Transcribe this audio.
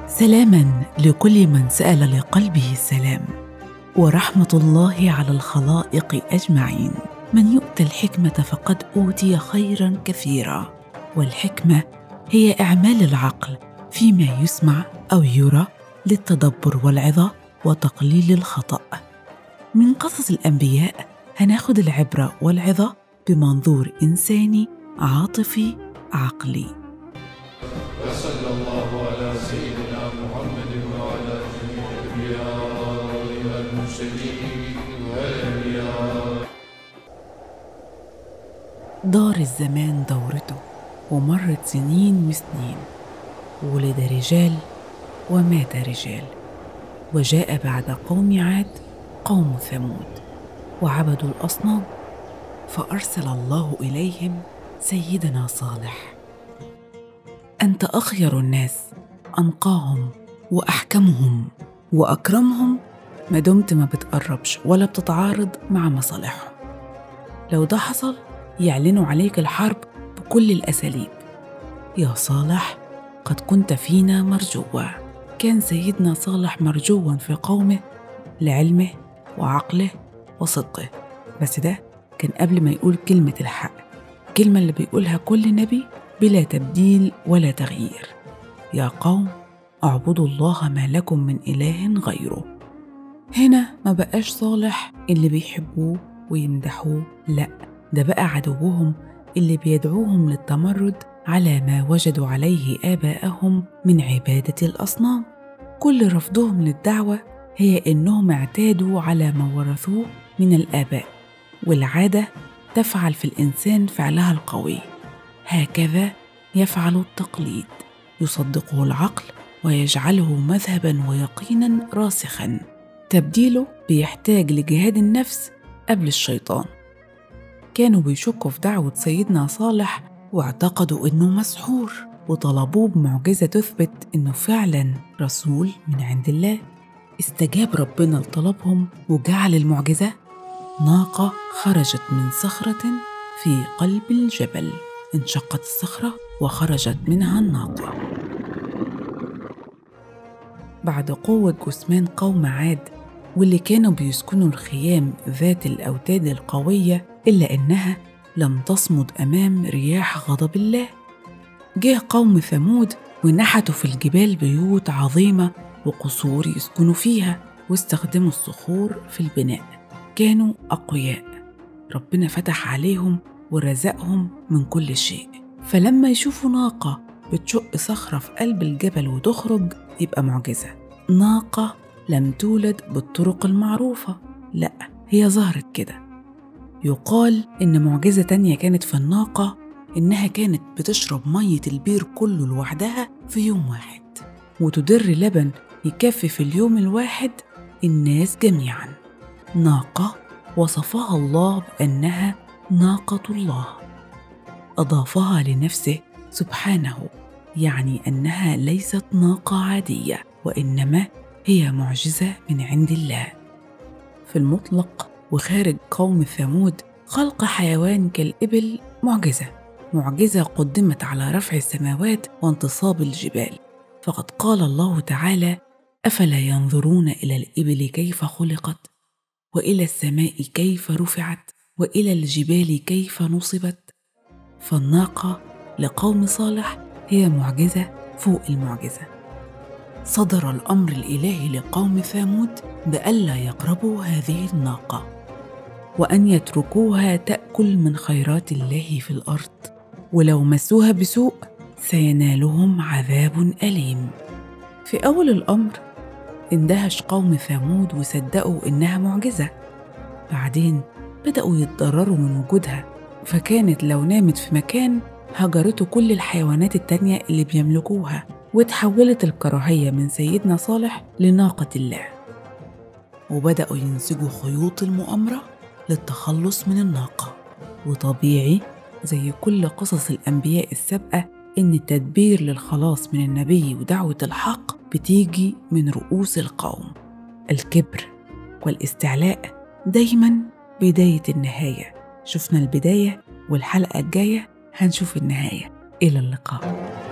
سلاما لكل من سال لقلبه السلام ورحمه الله على الخلائق اجمعين من يؤتى الحكمه فقد اوتي خيرا كثيرا والحكمه هي اعمال العقل فيما يسمع او يرى للتدبر والعظه وتقليل الخطا من قصص الانبياء هناخد العبره والعظه بمنظور انساني عاطفي عقلي وصلى الله على سيدنا محمد وعلى جميع الانبياء والمرسلين والانبياء دار الزمان دورته ومرت سنين وسنين ولد رجال ومات رجال وجاء بعد قوم عاد قوم ثمود وعبدوا الاصنام فارسل الله اليهم سيدنا صالح انت اخير الناس انقاهم واحكمهم واكرمهم ما دمت ما بتقربش ولا بتتعارض مع مصالحهم لو ده حصل يعلنوا عليك الحرب بكل الاساليب يا صالح قد كنت فينا مرجوا كان سيدنا صالح مرجوا في قومه لعلمه وعقله وصدقه بس ده كان قبل ما يقول كلمة الحق الكلمة اللي بيقولها كل نبي بلا تبديل ولا تغيير يا قوم اعبدوا الله ما لكم من إله غيره هنا ما بقاش صالح اللي بيحبوه ويمدحوه لأ ده بقى عدوهم اللي بيدعوهم للتمرد على ما وجدوا عليه آباءهم من عبادة الأصنام كل رفضهم للدعوة هي إنهم اعتادوا على ما ورثوه من الآباء والعادة تفعل في الإنسان فعلها القوي هكذا يفعل التقليد يصدقه العقل ويجعله مذهبا ويقينا راسخا تبديله بيحتاج لجهاد النفس قبل الشيطان كانوا بيشكوا في دعوة سيدنا صالح واعتقدوا إنه مسحور وطلبوه بمعجزة تثبت إنه فعلا رسول من عند الله استجاب ربنا لطلبهم وجعل المعجزة ناقة خرجت من صخرة في قلب الجبل انشقت الصخرة وخرجت منها الناقة بعد قوة جثمان قوم عاد واللي كانوا بيسكنوا الخيام ذات الأوتاد القوية إلا إنها لم تصمد أمام رياح غضب الله جه قوم ثمود ونحتوا في الجبال بيوت عظيمة وقصور يسكنوا فيها واستخدموا الصخور في البناء كانوا أقوياء ربنا فتح عليهم ورزقهم من كل شيء فلما يشوفوا ناقة بتشق صخرة في قلب الجبل وتخرج يبقى معجزة ناقة لم تولد بالطرق المعروفة لأ هي ظهرت كده يقال إن معجزة تانية كانت في الناقة إنها كانت بتشرب مية البير كله لوحدها في يوم واحد وتدر لبن يكفي في اليوم الواحد الناس جميعا ناقة وصفها الله بأنها ناقة الله أضافها لنفسه سبحانه يعني أنها ليست ناقة عادية وإنما هي معجزة من عند الله في المطلق وخارج قوم ثمود خلق حيوان كالإبل معجزة معجزة قدمت على رفع السماوات وانتصاب الجبال فقد قال الله تعالى أفلا ينظرون إلى الإبل كيف خلقت وإلى السماء كيف رفعت وإلى الجبال كيف نصبت فالناقة لقوم صالح هي معجزة فوق المعجزة صدر الأمر الإلهي لقوم ثامود بألا يقربوا هذه الناقة وأن يتركوها تأكل من خيرات الله في الأرض ولو مسوها بسوء سينالهم عذاب أليم في أول الأمر اندهش قوم ثامود وصدقوا إنها معجزة بعدين بدأوا يتضرروا من وجودها فكانت لو نامت في مكان هجرته كل الحيوانات التانية اللي بيملكوها وتحولت الكراهية من سيدنا صالح لناقة الله وبدأوا ينسجوا خيوط المؤامرة للتخلص من الناقة وطبيعي زي كل قصص الأنبياء السابقة إن التدبير للخلاص من النبي ودعوة الحق بتيجي من رؤوس القوم الكبر والاستعلاء دايما بداية النهاية شفنا البداية والحلقة الجاية هنشوف النهاية إلى اللقاء